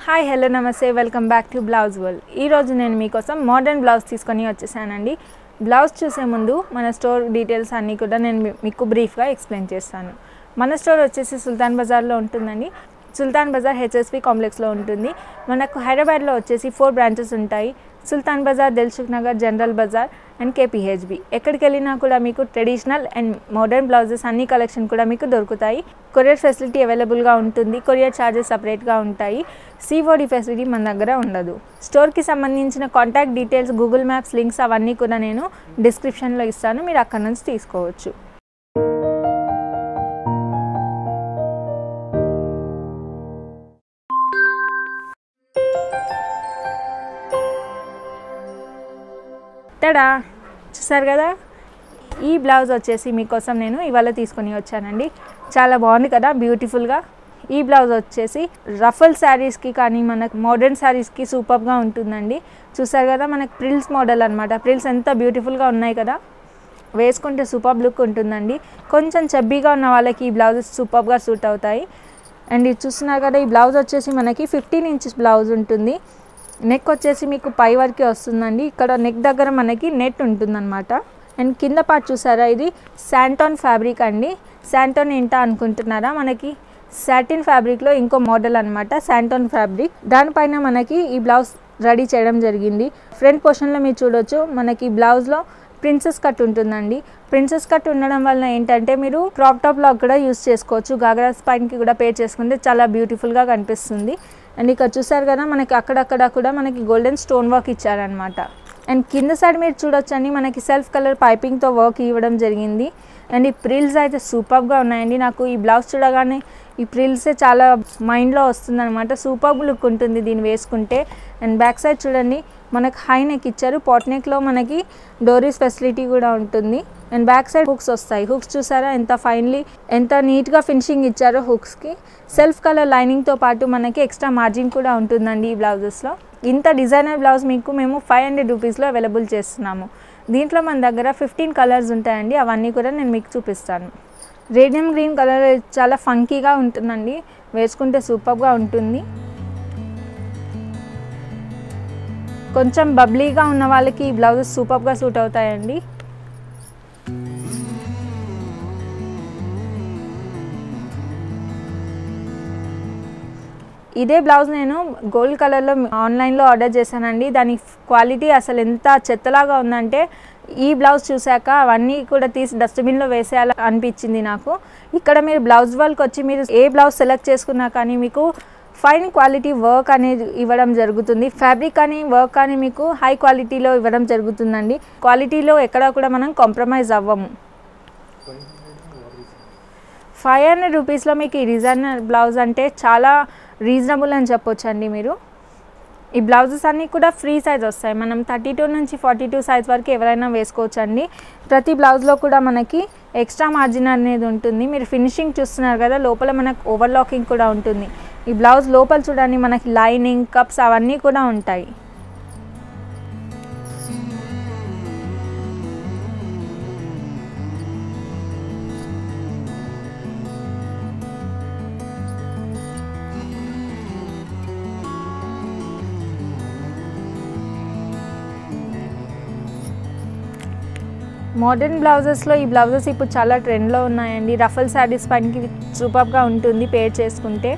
hi hello నమస్తే welcome back to blouse world ఈరోజు నేను మీకోసం మోడర్న్ బ్లౌజ్ తీసుకొని వచ్చేసానండి బ్లౌజ్ చూసే ముందు మన స్టోర్ డీటెయిల్స్ అన్నీ కూడా నేను మీ- మీకు బ్రీఫ్గా ఎక్స్ప్లెయిన్ చేస్తాను మన స్టోర్ వచ్చేసి సుల్తాన్ బజార్లో ఉంటుందండి సుల్తాన్ బజార్ హెచ్ఎస్పి కాంప్లెక్స్లో ఉంటుంది మనకు హైదరాబాద్లో వచ్చేసి ఫోర్ బ్రాంచెస్ ఉంటాయి Sultan Bazar Dilsukh Nagar General Bazar and KPHB ఎక్కడికి వెళ్ళినా కూడా మీకు ట్రెడిషనల్ అండ్ మోడర్న్ బ్లౌజెస్ అన్ని కలెక్షన్ కూడా మీకు దొరుకుతాయి కొరియర్ ఫెసిలిటీ అవైలబుల్గా ఉంటుంది కొరియర్ ఛార్జెస్ సపరేట్గా ఉంటాయి సిఓడి ఫెసిలిటీ మన దగ్గర ఉండదు స్టోర్కి సంబంధించిన contact details Google Maps links అవన్నీ కూడా నేను డిస్క్రిప్షన్లో ఇస్తాను మీరు అక్కడ నుంచి తీసుకోవచ్చు తడా చూసారు కదా ఈ బ్లౌజ్ వచ్చేసి మీకోసం నేను ఇవాళ తీసుకొని వచ్చానండి చాలా బాగుంది కదా బ్యూటిఫుల్గా ఈ బ్లౌజ్ వచ్చేసి రఫల్ శారీస్కి కానీ మనకు మోడర్న్ శారీస్కి సూపర్గా ఉంటుందండి చూసారు కదా మనకు ప్రిల్స్ మోడల్ అనమాట ప్రిల్స్ ఎంత బ్యూటిఫుల్గా ఉన్నాయి కదా వేసుకుంటే సూపర్ లుక్ ఉంటుందండి కొంచెం చబ్బీగా ఉన్న వాళ్ళకి ఈ బ్లౌజెస్ సూపర్గా సూట్ అవుతాయి అండ్ ఇది చూస్తున్నారు కదా ఈ బ్లౌజ్ వచ్చేసి మనకి ఫిఫ్టీన్ ఇంచెస్ బ్లౌజ్ ఉంటుంది నెక్ వచ్చేసి మీకు పై వరకే వస్తుందండి ఇక్కడ నెక్ దగ్గర మనకి నెట్ ఉంటుందన్నమాట అండ్ కింద పార్ట్ చూసారా ఇది శాంటోన్ ఫ్యాబ్రిక్ అండి శాంటోన్ ఏంటా అనుకుంటున్నారా మనకి సాటిన్ ఫ్యాబ్రిక్లో ఇంకో మోడల్ అనమాట శాంటోన్ ఫ్యాబ్రిక్ దానిపైన మనకి ఈ బ్లౌజ్ రెడీ చేయడం జరిగింది ఫ్రంట్ పోర్షన్లో మీరు చూడొచ్చు మనకి బ్లౌజ్లో ప్రిన్సెస్ కట్ ఉంటుందండి ప్రిన్సెస్ కట్ ఉండడం వల్ల ఏంటంటే మీరు క్రాప్ టాప్ లాగా కూడా యూస్ చేసుకోవచ్చు గాగ్రా పైనకి కూడా పే చేసుకుంటే చాలా బ్యూటిఫుల్గా కనిపిస్తుంది అండ్ ఇక్కడ చూసారు కదా మనకి అక్కడక్కడ కూడా మనకి గోల్డెన్ స్టోన్ వర్క్ ఇచ్చారనమాట అండ్ కింద సైడ్ మీరు చూడొచ్చండి మనకి సెల్ఫ్ కలర్ పైపింగ్తో వర్క్ ఇవ్వడం జరిగింది అండ్ ఈ ప్రిల్స్ అయితే సూపర్గా ఉన్నాయండి నాకు ఈ బ్లౌజ్ చూడగానే ఈ ప్రిల్సే చాలా మైండ్లో వస్తుందన్నమాట సూపర్ లుక్ ఉంటుంది దీన్ని వేసుకుంటే అండ్ బ్యాక్ సైడ్ చూడండి మనకు హై నెక్ ఇచ్చారు పాట్ నెక్లో మనకి డోరీస్ ఫెసిలిటీ కూడా ఉంటుంది అండ్ బ్యాక్ సైడ్ హుక్స్ వస్తాయి హుక్స్ చూసారా ఎంత ఫైన్లీ ఎంత నీట్గా ఫినిషింగ్ ఇచ్చారో హుక్స్కి సెల్ఫ్ కలర్ లైనింగ్తో పాటు మనకి ఎక్స్ట్రా మార్జిన్ కూడా ఉంటుందండి ఈ బ్లౌజెస్లో ఇంత డిజైనర్ బ్లౌజ్ మీకు మేము ఫైవ్ హండ్రెడ్ రూపీస్లో అవైలబుల్ చేస్తున్నాము దీంట్లో మన దగ్గర ఫిఫ్టీన్ కలర్స్ ఉంటాయండి అవన్నీ కూడా నేను మీకు చూపిస్తాను రేడియం గ్రీన్ కలర్ చాలా ఫంకీగా ఉంటుందండి వేసుకుంటే సూపర్గా ఉంటుంది కొంచెం బబ్లీగా ఉన్న వాళ్ళకి ఈ బ్లౌజెస్ సూపర్గా సూట్ అవుతాయండి ఇదే బ్లౌజ్ నేను గోల్డ్ కలర్లో ఆన్లైన్లో ఆర్డర్ చేశానండి దాని క్వాలిటీ అసలు ఎంత చెత్తలాగా ఉందంటే ఈ బ్లౌజ్ చూశాక అవన్నీ కూడా తీసి డస్ట్బిన్లో వేసేయాలి అనిపించింది నాకు ఇక్కడ మీరు బ్లౌజ్ వాళ్ళకి వచ్చి మీరు ఏ బ్లౌజ్ సెలెక్ట్ చేసుకున్నా కానీ మీకు ఫైన్ క్వాలిటీ వర్క్ అనేది ఇవ్వడం జరుగుతుంది ఫ్యాబ్రిక్ కానీ వర్క్ కానీ మీకు హై క్వాలిటీలో ఇవ్వడం జరుగుతుందండి క్వాలిటీలో ఎక్కడ కూడా మనం కాంప్రమైజ్ అవ్వము ఫైవ్ హండ్రెడ్ రూపీస్లో మీకు ఈ డిజైనర్ బ్లౌజ్ అంటే చాలా రీజనబుల్ అని చెప్పొచ్చు అండి మీరు ఈ బ్లౌజెస్ అన్నీ కూడా ఫ్రీ సైజ్ వస్తాయి మనం థర్టీ టూ నుంచి ఫార్టీ టూ సైజ్ వరకు ఎవరైనా వేసుకోవచ్చు అండి ప్రతి బ్లౌజ్లో కూడా మనకి ఎక్స్ట్రా మార్జిన్ అనేది ఉంటుంది మీరు ఫినిషింగ్ చూస్తున్నారు కదా లోపల మనకు ఓవర్లాకింగ్ కూడా ఉంటుంది ఈ బ్లౌజ్ లోపల చూడండి మనకి లైనింగ్ కప్స్ అవన్నీ కూడా ఉంటాయి మోడర్న్ బ్లౌజెస్లో ఈ బ్లౌజెస్ ఇప్పుడు చాలా ట్రెండ్లో ఉన్నాయండి రఫల్ శారీస్ పైనకి సూపర్గా ఉంటుంది పేర్ చేసుకుంటే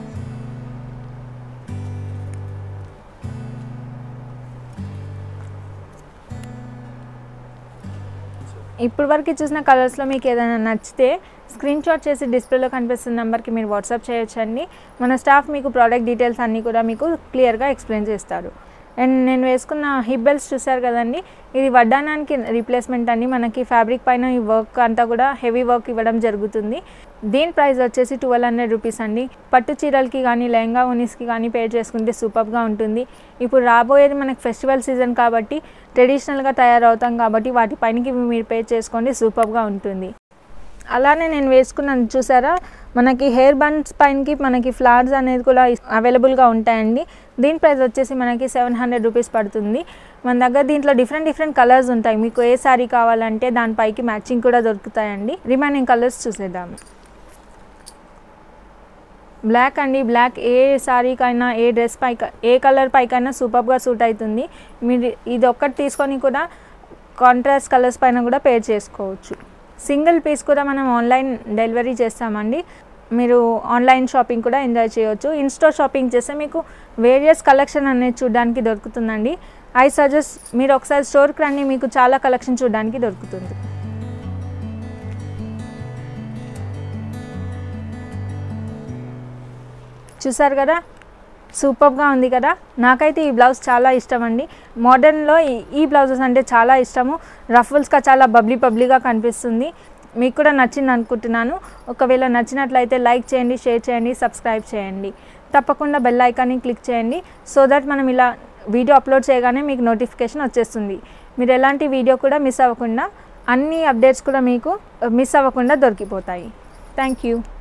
ఇప్పుడు వరకు చూసిన కలర్స్లో మీకు ఏదైనా నచ్చితే స్క్రీన్ షాట్ చేసి డిస్ప్లేలో కనిపిస్తున్న నెంబర్కి మీరు వాట్సాప్ చేయొచ్చండి మన స్టాఫ్ మీకు ప్రోడక్ట్ డీటెయిల్స్ అన్నీ కూడా మీకు క్లియర్గా ఎక్స్ప్లెయిన్ చేస్తారు అండ్ నేను వేసుకున్న హిప్ బెల్ట్స్ చూసారు కదండి ఇది వడ్డానానికి రీప్లేస్మెంట్ అండి మనకి ఫ్యాబ్రిక్ పైన ఈ వర్క్ అంతా కూడా హెవీ వర్క్ ఇవ్వడం జరుగుతుంది దీని ప్రైస్ వచ్చేసి ట్వెల్వ్ హండ్రెడ్ రూపీస్ అండి పట్టు చీరలకి కానీ లెహంగా ఉనీస్కి కానీ పే చేసుకుంటే సూపర్గా ఉంటుంది ఇప్పుడు రాబోయేది మనకి ఫెస్టివల్ సీజన్ కాబట్టి ట్రెడిషనల్గా తయారవుతాం కాబట్టి వాటి పైనకి మీరు పే చేసుకోండి సూపర్గా ఉంటుంది అలానే నేను వేసుకున్నాను చూసారా మనకి హెయిర్ బన్స్ పైనకి మనకి ఫ్లవర్స్ అనేది కూడా అవైలబుల్గా ఉంటాయండి దీని ప్రైస్ వచ్చేసి మనకి సెవెన్ హండ్రెడ్ రూపీస్ పడుతుంది మన దగ్గర దీంట్లో డిఫరెంట్ డిఫరెంట్ కలర్స్ ఉంటాయి మీకు ఏ శారీ కావాలంటే దానిపైకి మ్యాచింగ్ కూడా దొరుకుతాయండి రిమైనింగ్ కలర్స్ చూసేద్దాము బ్లాక్ అండి బ్లాక్ ఏ శారీకైనా ఏ డ్రెస్ పైక ఏ కలర్ పైకైనా సూపర్గా సూట్ అవుతుంది మీరు ఇది ఒక్కటి తీసుకొని కూడా కాంట్రాస్ట్ కలర్స్ పైన కూడా పేర్ చేసుకోవచ్చు సింగిల్ పీస్ కూడా మనం ఆన్లైన్ డెలివరీ చేస్తామండి మీరు ఆన్లైన్ షాపింగ్ కూడా ఎంజాయ్ చేయొచ్చు ఇన్స్టోర్ షాపింగ్ చేస్తే మీకు వేరియస్ కలెక్షన్ అనేది చూడడానికి దొరుకుతుందండి ఐ సజెస్ట్ మీరు ఒకసారి స్టోర్కి రండి మీకు చాలా కలెక్షన్ చూడడానికి దొరుకుతుంది చూసారు కదా సూపర్గా ఉంది కదా నాకైతే ఈ బ్లౌజ్ చాలా ఇష్టం అండి మోడర్న్లో ఈ- ఈ బ్లౌజెస్ అంటే చాలా ఇష్టము రఫుల్స్గా చాలా బబ్లీ బబ్లీగా కనిపిస్తుంది మీకు కూడా నచ్చింది అనుకుంటున్నాను ఒకవేళ నచ్చినట్లయితే లైక్ చేయండి షేర్ చేయండి సబ్స్క్రైబ్ చేయండి తప్పకుండా బెల్ ఐకాన్ని క్లిక్ చేయండి సో దట్ మనం ఇలా వీడియో అప్లోడ్ చేయగానే మీకు నోటిఫికేషన్ వచ్చేస్తుంది మీరు ఎలాంటి వీడియో కూడా మిస్ అవ్వకుండా అన్ని అప్డేట్స్ కూడా మీకు మిస్ అవ్వకుండా దొరికిపోతాయి థ్యాంక్ యూ